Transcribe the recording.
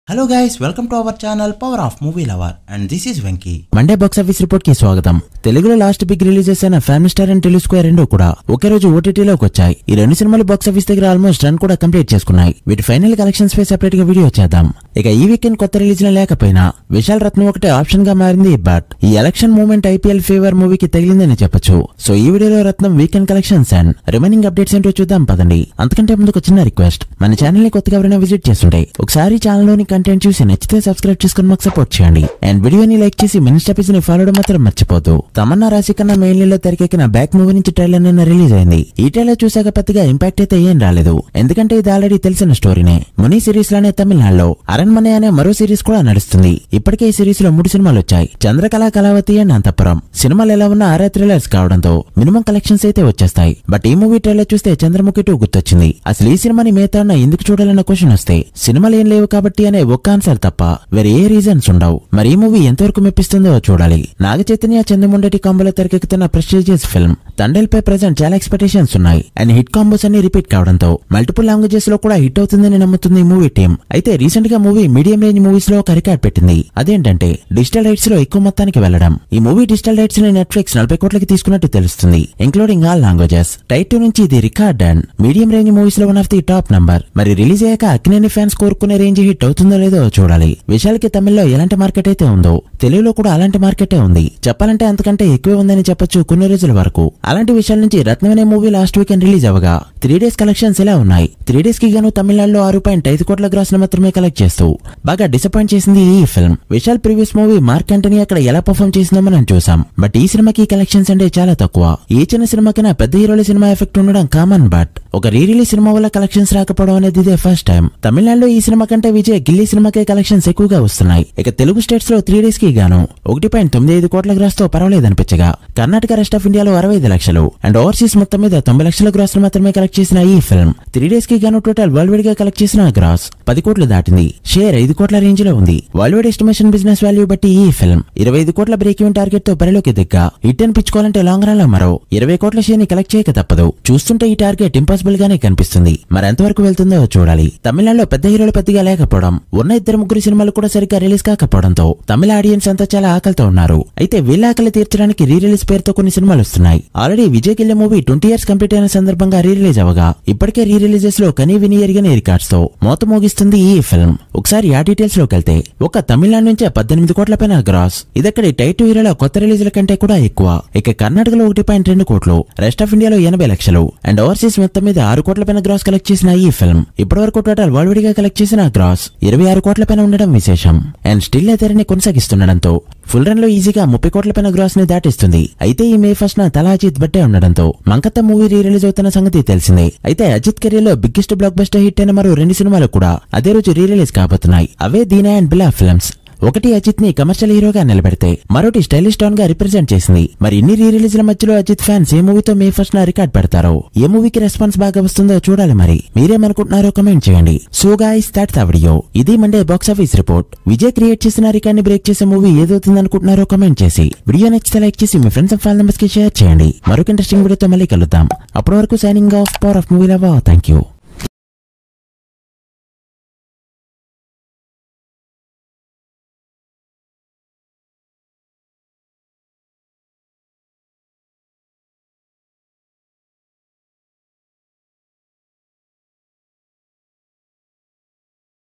hello guys welcome to our channel power of movie lover and this is Venky Monday box office report కి స్వాగతం తెలుగులో last big releases అయిన family star and Tillu square రెండు కూడా ఒకే రోజు ఓటీటీలోకి వచ్చాయి ఈ రెండు సినిమాలు బాక్స్ ఆఫీస్ దగ్గర ఆల్మోస్ట్ రన్ కూడా కంప్లీట్ చేసుకున్నాయి వీటి ఫైనల్ కలెక్షన్స్ పై సెపరేట్ గా వీడియో చేద్దాం ఇక ఈ వీకెండ్ కొత్త రిలీజ్ లేకపోయినా విశాల్ రత్నం ఒకటే ఆప్షన్ గా మారింది బట్ ఈ ఎలక్షన్ మూమెంట్ ఐపీఎల్ ఫీవర్ మూవీకి తగిలిందని చెప్పొచ్చు సో ఈ వీడియోలో Rathnam weekend collections and remaining updates ఏంటో చూద్దాం పదండి అంతకంటే ముందు ఒక చిన్న రిక్వెస్ట్ మన ఛానల్ ని కొత్తగా ఎవరైనా విజిట్ చేస్తుంటే ఒకసారి ఛానల్ లోని కంటెంట్ చూసి నచ్చితే సబ్స్క్రైబ్ చేసుకుని మాకు సపోర్ట్ చేయండి అండ్ వీడియోని లైక్ చేసి మినిస్ట్ పేజ్ ని ఫాలో అవడం మాత్రం మర్చిపోద్దు తమన్నా రాశి కన్నా మెయిన్ లో తెరకెక్కిన బ్యాక్ మూవీ నుంచి ట్రైలర్ నిన్న రిలీజ్ అయింది ఈ ట్రైలర్ చూసాక పెద్దగా ఇంపాక్ట్ అయితే ఏం రాలేదు ఎందుకంటే ఇది ఆల్రెడీ తెలిసిన స్టోరీనే ముని సిరీస్ లోనే తమిళనాడులో అరణ్మనే అనే మరో సిరీస్ కూడా నడుస్తుంది ఇప్పటికే ఈ సిరీస్ లో మూడు సినిమాలు వచ్చాయి చంద్రకళ కళావతి అండ్ అంతపురం సినిమాలు ఎలా ఉన్నా ఆరే థ్రిల్లర్స్ కావడంతో మినిమం కలెక్షన్స్ అయితే వచ్చేస్తాయి బట్ ఈ మూవీ ట్రైలర్ చూస్తే చంద్రముఖి టూ గుర్తొచ్చింది అసలు ఈ సినిమాని మిగతా ఎందుకు చూడాలన్న క్వశ్చన్ వస్తే సినిమాలు ఏం లేవు కాబట్టి అనే ఒక్క ఆన్సర్ తప్ప వేరే ఏ రీజన్స్ ఉండవు మరి ఈ మూవీ ఎంతవరకు మెప్పిస్తుందో చూడాలి నాగ చైతన్య చంద్రముండటి కాంబోలో తెరకెక్కుతున్న ప్రెస్టీజియస్ ఫిల్మ్ తండేల్ పై ప్రజెంట్ చాలా ఎక్స్పెక్టేషన్స్ ఉన్నాయి అండ్ హిట్ కాంబోస్ అన్ని రిపీట్ కావడంతో మల్టిపుల్ లాంగ్వేజెస్ లో కూడా హిట్ అవుతుందని నమ్ముతుంది ఈ మూవీ టీం అయితే రీసెంట్ గా మూవీ మీడియం రేంజ్ మూవీస్ లో ఒక రికార్డ్ పెట్టింది అదేంటంటే డిజిటల్ రైట్స్ లో ఎక్కువ మొత్తానికి వెళ్లడం ఈ మూవీ డిజిటల్ రైట్స్ ని నెట్ఫ్లిక్స్ నలభై కోట్లకి తీసుకున్నట్టు తెలుస్తుంది ఇంక్లూడింగ్ ఆల్ లాంగ్వేజెస్ టైట్ టూ నుంచి ఇది record and medium range movies లో one of the top number మరి రిలీజ్ అయ్యాక అక్కినేని ఫ్యాన్స్ కోరుకునే రేంజ్ హిట్ అవుతుందో లేదో చూడాలి విశాల్కి తమిళ్లో ఎలాంటి మార్కెట్ అయితే ఉందో తెలుగులో కూడా అలాంటి మార్కెటే ఉంది చెప్పాలంటే అంతకంటే ఎక్కువే ఉందని చెప్పొచ్చు కొన్ని రోజుల వరకు అలాంటి విషయాల నుంచి రత్నం అనే మూవీ లాస్ట్ వీకెండ్ రిలీజ్ అవగా త్రీ డేస్ కలెక్షన్స్ ఎలా ఉన్నాయి త్రీ డేస్ కి గాను తమిళనాడులో ఆరు పాయింట్ ఐదు కోట్ల గ్రాస్ మాత్రమే కలెక్ట్ చేస్తూ బాగా డిసప్పాయింట్ చేసింది ఈ film Vishal previous movie Mark Antony అక్కడ ఎలా పర్ఫామ్ చేసిందో మనం చూసాం బట్ ఈ సినిమాకి కలెక్షన్స్ అంటే చాలా తక్కువ ఏ చిన్న సినిమాకైనా పెద్ద హీరోల సినిమా ఎఫెక్ట్ ఉండడం కామన్ బట్ ఒక రీ రిలీజ్ సినిమా వల్ల కలెక్షన్స్ రాకపోవడం అనేది ఇదే ఫస్ట్ టైం తమిళనాడులో ఈ సినిమా కంటే విజయ్ గిల్లీ సినిమాకే కలెక్షన్స్ ఎక్కువగా వస్తున్నాయి ఇక తెలుగు స్టేట్స్ లో త్రీ డేస్ కి గాను ఒకటి పాయింట్ తొమ్మిది ఐదు కోట్ల గ్రాస్ తో పర్వాలేదనిపించగా కర్ణాటక రెస్ట్ ఆఫ్ ఇండియాలో అరవై ఐదు లక్షలు అండ్ ఓవర్సీస్ మొత్తం మీద తొంభై లక్షల గ్రాస్ మాత్రమే కలెక్ట్ చేసిన ఈ ఫిల్మ్ త్రీ డేస్ కి గాను టోటల్ వరల్డ్ వైడ్ గా కలెక్ట్ చేసిన గ్రాస్ పది కోట్లు దాటింది షేర్ ఐదు కోట్ల రేంజ్ లో ఉంది worldwide estimation business value బట్టి ఈ ఫిల్మ్ ఇరవై ఐదు కోట్ల బ్రేక్ ఈవెన్ టార్గెట్ తో బరిలోకి దిగ్గా హిట్ అనిపించుకోవాలంటే లాంగ్ రన్ లో మరో ఇరవై కోట్ల షేర్ ని కలెక్ట్ చేయక తప్పదు చూస్తుంటే ఈ టార్గెట్ ఇంపాసిబుల్ గానే కనిపిస్తుంది మరి ఎంతవరకు వెళ్తుందో చూడాలి తమిళనాడులో పెద్ద హీరోలు పెద్దగా లేకపోవడం ఉన్న ఇద్దరు ముగ్గురు సినిమాలు కూడా సరిగ్గా రిలీజ్ కాకపోవడంతో తమిళ ఆడియన్స్ అంతా చాలా ఆకలితో ఉన్నారు అయితే వీళ్ళ ఆకలి తీర్చడానికి రీ రిలీజ్ పేరుతో కొన్ని సినిమాలు వస్తున్నాయి already Vijay Ghilli movie twenty years complete అయిన సందర్భంగా రీ రిలీజ్ అవగా ఇప్పటికే రీ రిలీజెస్ లో కనీ విని ఎరిగిన రికార్డ్స్ తో మోత మోగిస్తుంది ఈ ఫిల్మ్ ఒకసారి ఆ డీటెయిల్స్ లోకి వెళ్తే ఒక తమిళనాడు నుంచే పద్దెనిమిది కోట్ల పైన గ్రాస్ ఇదక్కడి టైట్ హీరోల కొత్త రిలీజుల కంటే కూడా ఎక్కువ ఇక కర్ణాటకలో ఒకటి పాయింట్ రెండు కోట్లు రెస్ట్ ఆఫ్ ఇండియాలో ఎనభై లక్షలు అండ్ ఓవర్సీస్ మొత్తం మీద ఆరు కోట్ల పైన గ్రాస్ కలెక్ట్ చేసిన ఈ ఫిల్మ్ ఇప్పటి వరకు టోటల్ వరల్డ్ వైడ్ గా కలెక్ట్ చేసిన గ్రాస్ ఇరవై ఆరు కోట్ల పైన ఉండడం విశేషం అండ్ స్టిల్ ఎదరిని కొనసాగిస్తుండడంతో ఫుల్ రన్ లో ఈజీగా ముప్పై కోట్ల పైన గ్రాస్ ని దాటిస్తుంది అయితే ఈ మే ఫస్ట్ న తలా అజిత్ బట్టే ఉండడంతో మంకత్త మూవీ రీ రిలీజ్ అవుతున్న సంగతి తెలిసిందే అయితే అజిత్ కెరీర్ లో బిగ్గెస్ట్ బ్లాక్ బస్టర్ హిట్ అయిన మరో రెండు సినిమాలు కూడా అదే రోజు రీ రిలీజ్ కాబోతున్నాయి అవే దీనా అండ్ బిలా ఫిల్మ్స్ ఒకటి అజిత్ ని కమర్షియల్ హీరోగా నిలబెడితే మరొకటి స్టైలిష్ టాన్ గా రిప్రజెంట్ చేసింది మరి ఇన్ని రీ రిలీజ్ల మధ్యలో అజిత్ ఫ్యాన్స్ ఏ మూవీతో మే ఫస్ట్ నా రికార్డ్ పెడతారో ఏ మూవీకి రెస్పాన్స్ బాగా వస్తుందో చూడాలి మరి మీరేమనుకుంటున్నారో కమెంట్ చేయండి so guys that the video ఇది Monday box office report Vijay create చేసిన రికార్డ్ ని బ్రేక్ చేసే మూవీ ఏదవుతుంది అనుకుంటున్నారో కమెంట్ చేసి వీడియో నచ్చితే లైక్ చేసి మీ ఫ్రెండ్స్ అండ్ ఫ్యామిలీ మెంబర్స్ కి షేర్ చేయండి మరొక ఇంట్రెస్టింగ్ వీడియోతో మళ్ళీ కలుద్దాం అప్పటి వరకు signing off power of movie love thank you